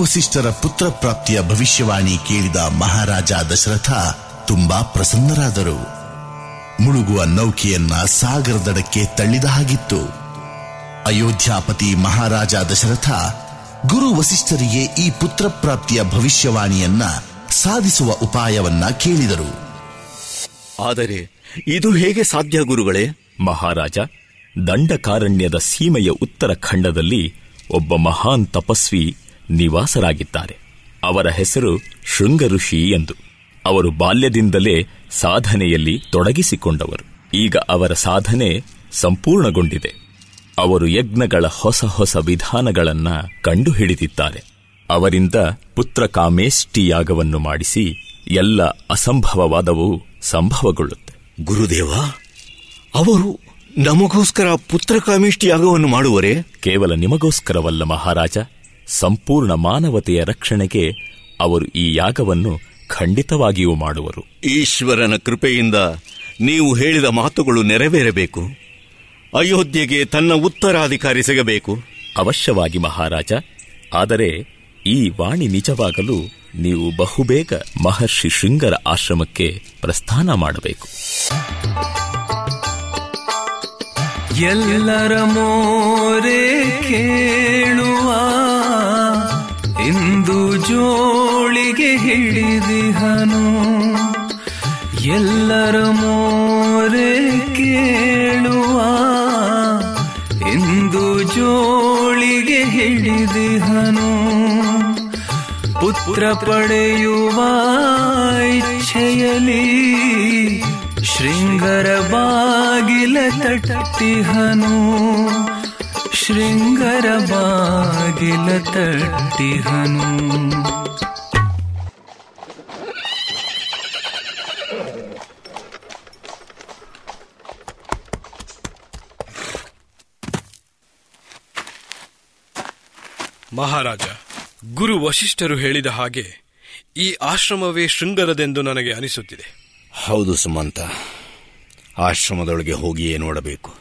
ವಸಿಷ್ಠರ ಪುತ್ರ ಪ್ರಾಪ್ತಿಯ ಭವಿಷ್ಯವಾಣಿ ಕೇಳಿದ ಮಹಾರಾಜ ದಶರಥ ತುಂಬಾ ಪ್ರಸನ್ನರಾದರು ಮುಳುಗುವ ನೌಕೆಯನ್ನ ಸಾಗರದಡಕ್ಕೆ ತಳ್ಳಿದ ಹಾಗಿತ್ತು ಅಯೋಧ್ಯಾಪತಿ ಮಹಾರಾಜ ದಶರಥ ಗುರು ವಸಿಷ್ಠರಿಗೆ ಈ ಪುತ್ರ ಪ್ರಾಪ್ತಿಯ ಭವಿಷ್ಯವಾಣಿಯನ್ನ ಸಾಧಿಸುವ ಉಪಾಯವನ್ನ ಕೇಳಿದರು ಆದರೆ ಇದು ಹೇಗೆ ಸಾಧ್ಯ ಗುರುಗಳೇ ಮಹಾರಾಜ ದಂಡಕಾರಣ್ಯದ ಸೀಮೆಯ ಉತ್ತರ ಖಂಡದಲ್ಲಿ ಒಬ್ಬ ಮಹಾನ್ ತಪಸ್ವಿ ನಿವಾಸರಾಗಿದ್ದಾರೆ ಅವರ ಹೆಸರು ಶೃಂಗಋಷಿ ಎಂದು ಅವರು ಬಾಲ್ಯದಿಂದಲೇ ಸಾಧನೆಯಲ್ಲಿ ತೊಡಗಿಸಿಕೊಂಡವರು ಈಗ ಅವರ ಸಾಧನೆ ಸಂಪೂರ್ಣಗೊಂಡಿದೆ ಅವರು ಯಜ್ಞಗಳ ಹೊಸ ಹೊಸ ವಿಧಾನಗಳನ್ನ ಕಂಡುಹಿಡಿದಿದ್ದಾರೆ ಅವರಿಂದ ಪುತ್ರ ಕಾಮೇಷ್ಟಿ ಯಾಗವನ್ನು ಮಾಡಿಸಿ ಎಲ್ಲ ಅಸಂಭವವಾದವು ಸಂಭವಗೊಳ್ಳುತ್ತೆ ಗುರುದೇವ ಅವರು ನಮಗೋಸ್ಕರ ಪುತ್ರಕಾಮಿಷ್ಟಿ ಯಾಗವನ್ನು ಮಾಡುವರೇ ಕೇವಲ ನಿಮಗೋಸ್ಕರವಲ್ಲ ಮಹಾರಾಜ ಸಂಪೂರ್ಣ ಮಾನವತೆಯ ರಕ್ಷಣೆಗೆ ಅವರು ಈ ಯಾಗವನ್ನು ಖಂಡಿತವಾಗಿಯೂ ಮಾಡುವರು ಈಶ್ವರನ ಕೃಪೆಯಿಂದ ನೀವು ಹೇಳಿದ ಮಾತುಗಳು ನೆರವೇರಬೇಕು ಅಯೋಧ್ಯೆಗೆ ತನ್ನ ಉತ್ತರಾಧಿಕಾರಿ ಸಿಗಬೇಕು ಅವಶ್ಯವಾಗಿ ಮಹಾರಾಜ ಆದರೆ ಈ ವಾಣಿ ನಿಜವಾಗಲು ನೀವು ಬಹುಬೇಗ ಮಹರ್ಷಿ ಶೃಂಗರ ಆಶ್ರಮಕ್ಕೆ ಪ್ರಸ್ಥಾನ ಮಾಡಬೇಕು ಎಲ್ಲರ ಮೋರೆ ಕೇಳುವ ಇಂದು ಜೋಳಿಗೆ ಹಿಡಿದಿಹನು ಎಲ್ಲರ ಮೋರೆ ಕೇಳುವ ಇಂದು ಜೋಳಿಗೆ ಹಿಡಿದಿಹನು ಪುತ್ರ ಪಡೆಯುವ ಇಚ್ಛೆಯಲಿ ಶೃಂಗರ ಬಾಗಿಲ ತಟ್ಟಿಹನು ಶೃಂಗರ ಬಾಗಿಲ ತಟ್ಟಿಹನು ಮಹಾರಾಜ ಗುರು ವಶಿಷ್ಠರು ಹೇಳಿದ ಹಾಗೆ ಈ ಆಶ್ರಮವೇ ಶೃಂಗರದೆಂದು ನನಗೆ ಅನಿಸುತ್ತಿದೆ ಹೌದು ಸುಮಂತ ಆಶ್ರಮದೊಳಗೆ ಹೋಗಿಯೇ ನೋಡಬೇಕು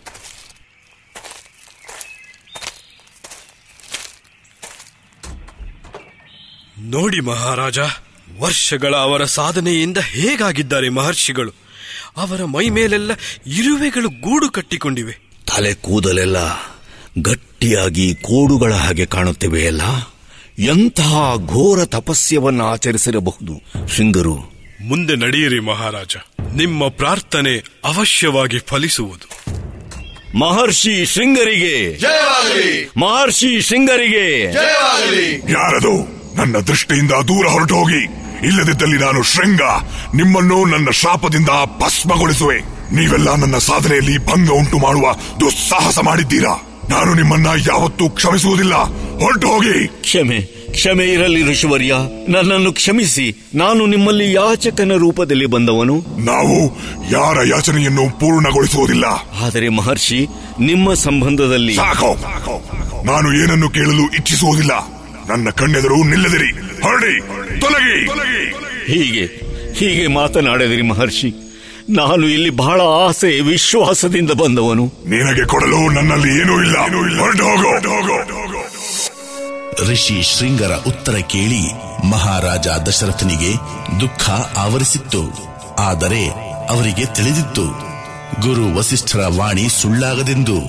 ನೋಡಿ ಮಹಾರಾಜ ವರ್ಷಗಳ ಅವರ ಸಾಧನೆಯಿಂದ ಹೇಗಾಗಿದ್ದಾರೆ ಮಹರ್ಷಿಗಳು ಅವರ ಮೈ ಮೇಲೆಲ್ಲ ಇರುವೆಗಳು ಗೂಡು ಕಟ್ಟಿಕೊಂಡಿವೆ ತಲೆ ಕೂದಲೆಲ್ಲ ಗಟ್ಟಿಯಾಗಿ ಕೋಡುಗಳ ಹಾಗೆ ಕಾಣುತ್ತಿವೆಯಲ್ಲ ಎಂತಹ ಘೋರ ತಪಸ್ಯವನ್ನು ಆಚರಿಸಿರಬಹುದು ಶೃಂಗರು ಮುಂದೆ ನಡೆಯಿರಿ ಮಹಾರಾಜ ನಿಮ್ಮ ಪ್ರಾರ್ಥನೆ ಅವಶ್ಯವಾಗಿ ಫಲಿಸುವುದು ಮಹರ್ಷಿ ಶೃಂಗರಿಗೆ ಮಹರ್ಷಿ ಶೃಂಗರಿಗೆ ಯಾರದು ನನ್ನ ದೃಷ್ಟಿಯಿಂದ ದೂರ ಹೊರಟು ಹೋಗಿ ಇಲ್ಲದಿದ್ದಲ್ಲಿ ನಾನು ಶೃಂಗ ನಿಮ್ಮನ್ನು ನನ್ನ ಶಾಪದಿಂದ ಭಸ್ಮಗೊಳಿಸುವೆ ನೀವೆಲ್ಲ ನನ್ನ ಸಾಧನೆಯಲ್ಲಿ ಭಂಗ ಉಂಟು ಮಾಡುವ ದುಸ್ಸಾಹಸ ಮಾಡಿದ್ದೀರಾ ನಾನು ನಿಮ್ಮನ್ನ ಯಾವತ್ತೂ ಕ್ಷಮಿಸುವುದಿಲ್ಲ ಹೊರಟು ಹೋಗಿ ಕ್ಷಮೆ ಕ್ಷಮೆ ಇರಲಿ ಋಷಿವರ್ಯ ನನ್ನನ್ನು ಕ್ಷಮಿಸಿ ನಾನು ನಿಮ್ಮಲ್ಲಿ ಯಾಚಕನ ರೂಪದಲ್ಲಿ ಬಂದವನು ನಾವು ಯಾರ ಯಾಚನೆಯನ್ನು ಪೂರ್ಣಗೊಳಿಸುವುದಿಲ್ಲ ಆದರೆ ಮಹರ್ಷಿ ನಿಮ್ಮ ಸಂಬಂಧದಲ್ಲಿ ಸಾಕು ನಾನು ಏನನ್ನು ಕೇಳಲು ಇಚ್ಛಿಸುವುದಿಲ್ಲ ನನ್ನ ಕಣ್ಣೆದುರು ನಿಲ್ಲದಿರಿ ಹೊರಡಿ ತೊಲಗಿ ಹೀಗೆ ಹೀಗೆ ಮಾತನಾಡಿದಿರಿ ಮಹರ್ಷಿ ನಾನು ಇಲ್ಲಿ ಬಹಳ ಆಸೆ ವಿಶ್ವಾಸದಿಂದ ಬಂದವನು ನಿನಗೆ ಕೊಡಲು ನನ್ನಲ್ಲಿ ಏನೂ ಇಲ್ಲ ಹೊರಟು ಹೋಗು ಋಷಿ ಶೃಂಗರ ಉತ್ತರ ಕೇಳಿ ಮಹಾರಾಜ ದಶರಥನಿಗೆ ದುಃಖ ಆವರಿಸಿತ್ತು ಆದರೆ ಅವರಿಗೆ ತಿಳಿದಿತ್ತು ಗುರು ವಸಿಷ್ಠರ ವಾಣಿ ಸುಳ್ಳಾಗದೆಂದು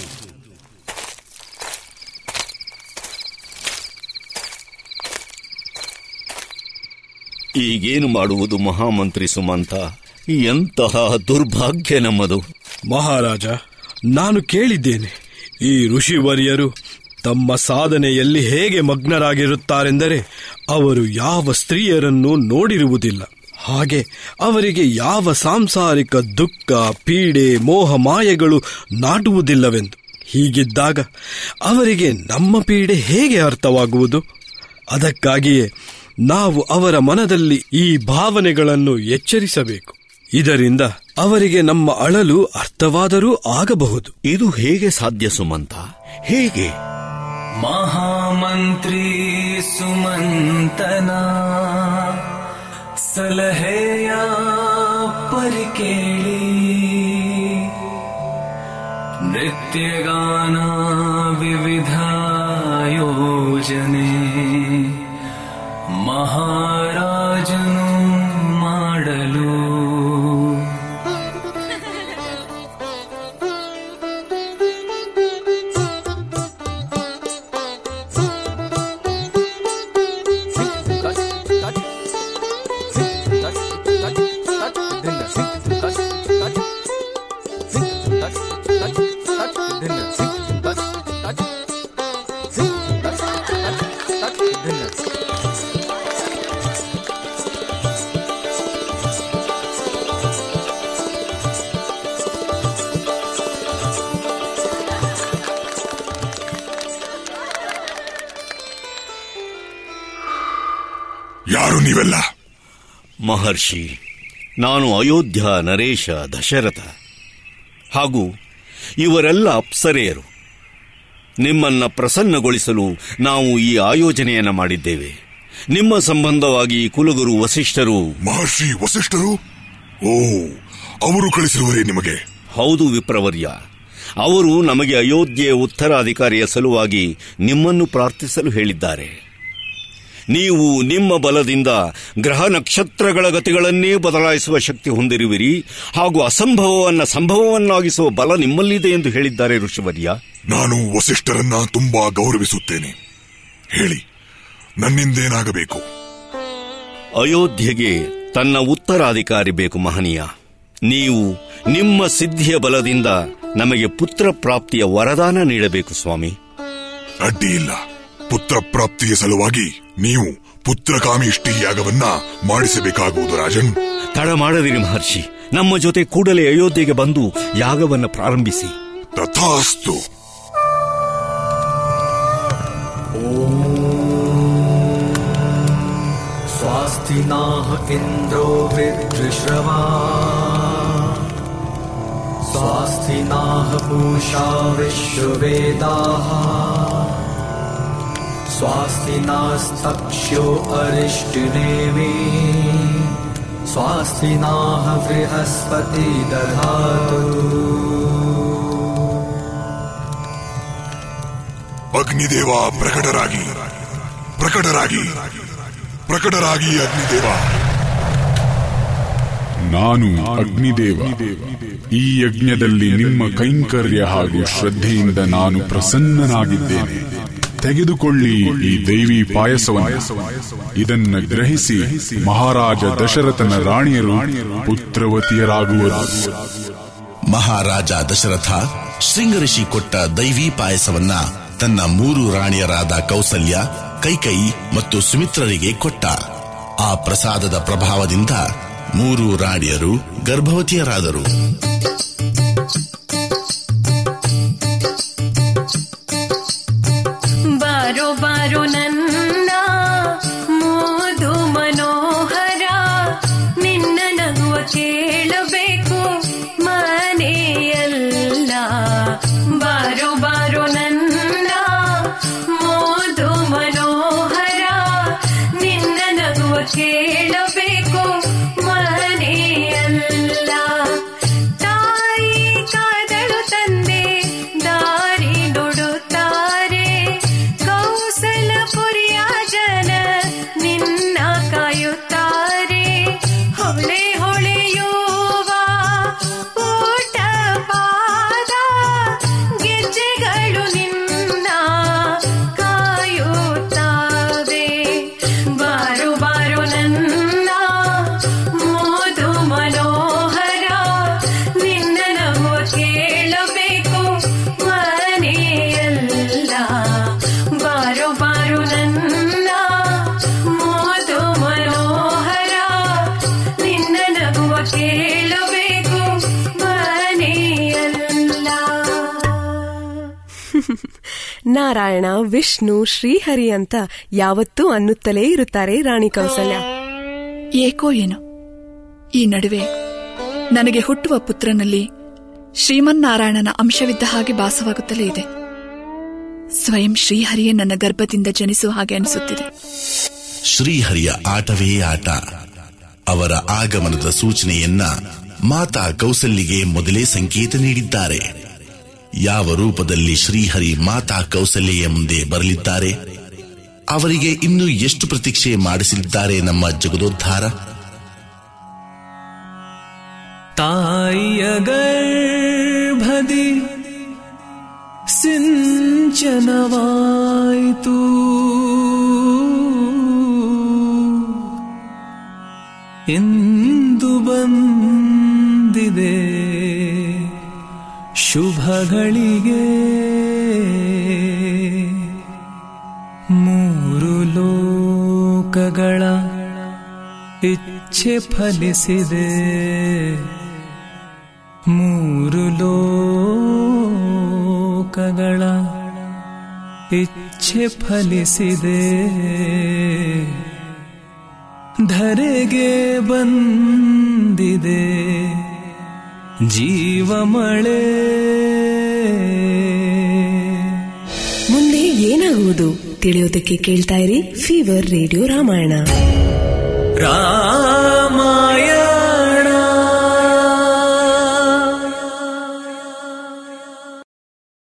ಈಗೇನು ಮಾಡುವುದು ಮಹಾಮಂತ್ರಿ ಸುಮಂತ ಎಂತಹ ದುರ್ಭಾಗ್ಯ ನಮ್ಮದು ಮಹಾರಾಜ ನಾನು ಕೇಳಿದ್ದೇನೆ ಈ ಋಷಿವರ್ಯರು ತಮ್ಮ ಸಾಧನೆಯಲ್ಲಿ ಹೇಗೆ ಮಗ್ನರಾಗಿರುತ್ತಾರೆಂದರೆ ಅವರು ಯಾವ ಸ್ತ್ರೀಯರನ್ನು ನೋಡಿರುವುದಿಲ್ಲ ಹಾಗೆ ಅವರಿಗೆ ಯಾವ ಸಾಂಸಾರಿಕ ದುಃಖ ಪೀಡೆ ಮೋಹ ಮಾಯೆಗಳು ನಾಟುವುದಿಲ್ಲವೆಂದು ಹೀಗಿದ್ದಾಗ ಅವರಿಗೆ ನಮ್ಮ ಪೀಡೆ ಹೇಗೆ ಅರ್ಥವಾಗುವುದು ಅದಕ್ಕಾಗಿಯೇ ನಾವು ಅವರ ಮನದಲ್ಲಿ ಈ ಭಾವನೆಗಳನ್ನು ಎಚ್ಚರಿಸಬೇಕು ಇದರಿಂದ ಅವರಿಗೆ ನಮ್ಮ ಅಳಲು ಅರ್ಥವಾದರೂ ಆಗಬಹುದು ಇದು ಹೇಗೆ ಸಾಧ್ಯ ಸುಮಂತ ಹೇಗೆ ಮಹಾಮಂತ್ರಿ ಸುಮಂತನ ಸಲಹೆಯ ಪರಿಕೇಳಿ ನೃತ್ಯಗಾನ ವಿವಿಧ ಯೋಜನೆ ಮಹಾರಾಜನು ಮಾಡಲು ಯಾರು ನೀವೆಲ್ಲ ಮಹರ್ಷಿ ನಾನು ಅಯೋಧ್ಯ ನರೇಶ ದಶರಥ ಹಾಗೂ ಇವರೆಲ್ಲ ಅಪ್ಸರೆಯರು ನಿಮ್ಮನ್ನ ಪ್ರಸನ್ನಗೊಳಿಸಲು ನಾವು ಈ ಆಯೋಜನೆಯನ್ನ ಮಾಡಿದ್ದೇವೆ ನಿಮ್ಮ ಸಂಬಂಧವಾಗಿ ಕುಲಗುರು ವಸಿಷ್ಠರು ಮಹರ್ಷಿ ವಸಿಷ್ಠರು ಓ ಅವರು ಕಳಿಸಿರುವರೇ ನಿಮಗೆ ಹೌದು ವಿಪ್ರವರ್ಯ ಅವರು ನಮಗೆ ಅಯೋಧ್ಯೆಯ ಉತ್ತರಾಧಿಕಾರಿಯ ಸಲುವಾಗಿ ನಿಮ್ಮನ್ನು ಪ್ರಾರ್ಥಿಸಲು ಹೇಳಿದ್ದಾರೆ ನೀವು ನಿಮ್ಮ ಬಲದಿಂದ ಗ್ರಹ ನಕ್ಷತ್ರಗಳ ಗತಿಗಳನ್ನೇ ಬದಲಾಯಿಸುವ ಶಕ್ತಿ ಹೊಂದಿರುವಿರಿ ಹಾಗೂ ಅಸಂಭವವನ್ನ ಸಂಭವವನ್ನಾಗಿಸುವ ಬಲ ನಿಮ್ಮಲ್ಲಿದೆ ಎಂದು ಹೇಳಿದ್ದಾರೆ ಋಷಿವರ್ಯ ನಾನು ವಸಿಷ್ಠರನ್ನ ತುಂಬಾ ಗೌರವಿಸುತ್ತೇನೆ ಹೇಳಿ ನನ್ನಿಂದೇನಾಗಬೇಕು ಅಯೋಧ್ಯೆಗೆ ತನ್ನ ಉತ್ತರಾಧಿಕಾರಿ ಬೇಕು ಮಹನೀಯ ನೀವು ನಿಮ್ಮ ಸಿದ್ಧಿಯ ಬಲದಿಂದ ನಮಗೆ ಪುತ್ರ ಪ್ರಾಪ್ತಿಯ ವರದಾನ ನೀಡಬೇಕು ಸ್ವಾಮಿ ಅಡ್ಡಿ ಇಲ್ಲ ಪುತ್ರ ಪ್ರಾಪ್ತಿಯ ಸಲುವಾಗಿ ನೀವು ಪುತ್ರಕಾಮೇಷ್ಟಿ ಯಾಗವನ್ನ ಮಾಡಿಸಬೇಕಾಗುವುದು ರಾಜನ್ ತಡ ಮಾಡದಿರಿ ಮಹರ್ಷಿ ನಮ್ಮ ಜೊತೆ ಕೂಡಲೇ ಅಯೋಧ್ಯೆಗೆ ಬಂದು ಯಾಗವನ್ನು ಪ್ರಾರಂಭಿಸಿ ತಥಾಸ್ತು स्वास्ति नाह इन्द्रो वृद्धिश्रवा स्वास्ति नाह पूषा विश्ववेदाः स्वास्ति नास्तक्ष्यो अरिष्टिनेमि स्वास्ति नाह बृहस्पति दधातु ಅಗ್ನಿದೇವ ಪ್ರಕಟರಾಗಿ ಪ್ರಕಟರಾಗಿ ಪ್ರಕಟರಾಗಿ ಅಗ್ನಿದೇವ ನಾನು ಅಗ್ನಿದೇವ ಈ ಯಜ್ಞದಲ್ಲಿ ನಿಮ್ಮ ಕೈಂಕರ್ಯ ಹಾಗೂ ಶ್ರದ್ಧೆಯಿಂದ ನಾನು ಪ್ರಸನ್ನನಾಗಿದ್ದೇನೆ ತೆಗೆದುಕೊಳ್ಳಿ ಈ ದೈವಿ ಪಾಯಸವನ್ನು ಇದನ್ನ ಗ್ರಹಿಸಿ ಮಹಾರಾಜ ದಶರಥನ ರಾಣಿಯರು ಪುತ್ರವತಿಯರಾಗುವರು ಮಹಾರಾಜ ದಶರಥ ಶೃಂಗಋಷಿ ಕೊಟ್ಟ ದೈವಿ ಪಾಯಸವನ್ನ ತನ್ನ ಮೂರು ರಾಣಿಯರಾದ ಕೌಸಲ್ಯ ಕೈಕೈ ಮತ್ತು ಸುಮಿತ್ರರಿಗೆ ಕೊಟ್ಟ ಆ ಪ್ರಸಾದದ ಪ್ರಭಾವದಿಂದ ಮೂರು ರಾಣಿಯರು ಗರ್ಭವತಿಯರಾದರು ಬಾರೋ ಬಾರೋ ನನ್ನ ಮೋದು ಮನೋಹರ ನಿನ್ನ ನಗುವ ಕೇಳಬೇಕು ಮನೆಯಲ್ಲ ಬಾರೋ ಬಾರೋ ನನ್ನ ಮೋದು ಮನೋಹರ ನಿನ್ನ ನಗುವ ಕೇಳಬೇಕು ಮನೆಯಲ್ಲ ತಾಯಿ ಕಾದಳು ತಂದೆ ದಾರಿ ನೋಡುತ್ತಾರೆ ಕೌಸಲಪುರಿಯ ಜನ ನಿನ್ನ ಕಾಯುತ್ತಾರೆ ಹೊಳೆ ಹೊಳೆಯುವ ಊಟ ಪಾದ ಗೆಜ್ಜೆಗಳು ನಿನ್ನ ಕಾಯುತ್ತಾವೆ ಬಾರು ಬಾರು ನನ್ನ ಮೋದು ಮನೋಹರ ನಿನ್ನ ನಗು ಕೇಳಬೇಕು ಮನೆಯಲ್ಲ ಬಾರು ಬಾರು ನನ್ನ ಮೋದು ಮನೋಹರ ನಿನ್ನ ನಗುವ ಕೇಳಬೇಕು ಮನೆಯಲ್ಲ ನಾರಾಯಣ ವಿಷ್ಣು ಶ್ರೀಹರಿ ಅಂತ ಯಾವತ್ತೂ ಅನ್ನುತ್ತಲೇ ಇರುತ್ತಾರೆ ರಾಣಿ ಕೌಸಲ್ಯ ಏಕೋ ಏನೋ ಈ ನಡುವೆ ನನಗೆ ಹುಟ್ಟುವ ಪುತ್ರನಲ್ಲಿ ಶ್ರೀಮನ್ನಾರಾಯಣನ ಅಂಶವಿದ್ದ ಹಾಗೆ ಭಾಸವಾಗುತ್ತಲೇ ಇದೆ ಸ್ವಯಂ ಶ್ರೀಹರಿಯೇ ನನ್ನ ಗರ್ಭದಿಂದ ಜನಿಸುವ ಹಾಗೆ ಅನಿಸುತ್ತಿದೆ ಶ್ರೀಹರಿಯ ಆಟವೇ ಆಟ ಅವರ ಆಗಮನದ ಸೂಚನೆಯನ್ನ ಮಾತಾ ಕೌಸಲ್ಯಗೆ ಮೊದಲೇ ಸಂಕೇತ ನೀಡಿದ್ದಾರೆ ಯಾವ ರೂಪದಲ್ಲಿ ಶ್ರೀಹರಿ ಮಾತಾ ಕೌಸಲ್ಯೆಯ ಮುಂದೆ ಬರಲಿದ್ದಾರೆ ಅವರಿಗೆ ಇನ್ನೂ ಎಷ್ಟು ಪ್ರತೀಕ್ಷೆ ಮಾಡಿಸಲಿದ್ದಾರೆ ನಮ್ಮ ಜಗದೋದ್ಧಾರ ತಾಯಿಯ ಗರ್ಭದಿ ಸಿಂಚನವಾಯಿತು ಎಂದು ಬಂದಿದೆ ಶುಭಗಳಿಗೆ ಮೂರು ಲೋಕಗಳ ಇಚ್ಛೆ ಫಲಿಸಿದೆ ಮೂರು ಲೋಕಗಳ ಇಚ್ಛೆ ಫಲಿಸಿದೆ ಧರೆಗೆ ಬಂದಿದೆ ಜೀವಮಳೆ ಮುಂದೆ ಏನಾಗುವುದು ತಿಳಿಯೋದಕ್ಕೆ ಕೇಳ್ತಾ ಇರಿ ಫೀವರ್ ರೇಡಿಯೋ ರಾಮಾಯಣ ರಾಮಾಯಣ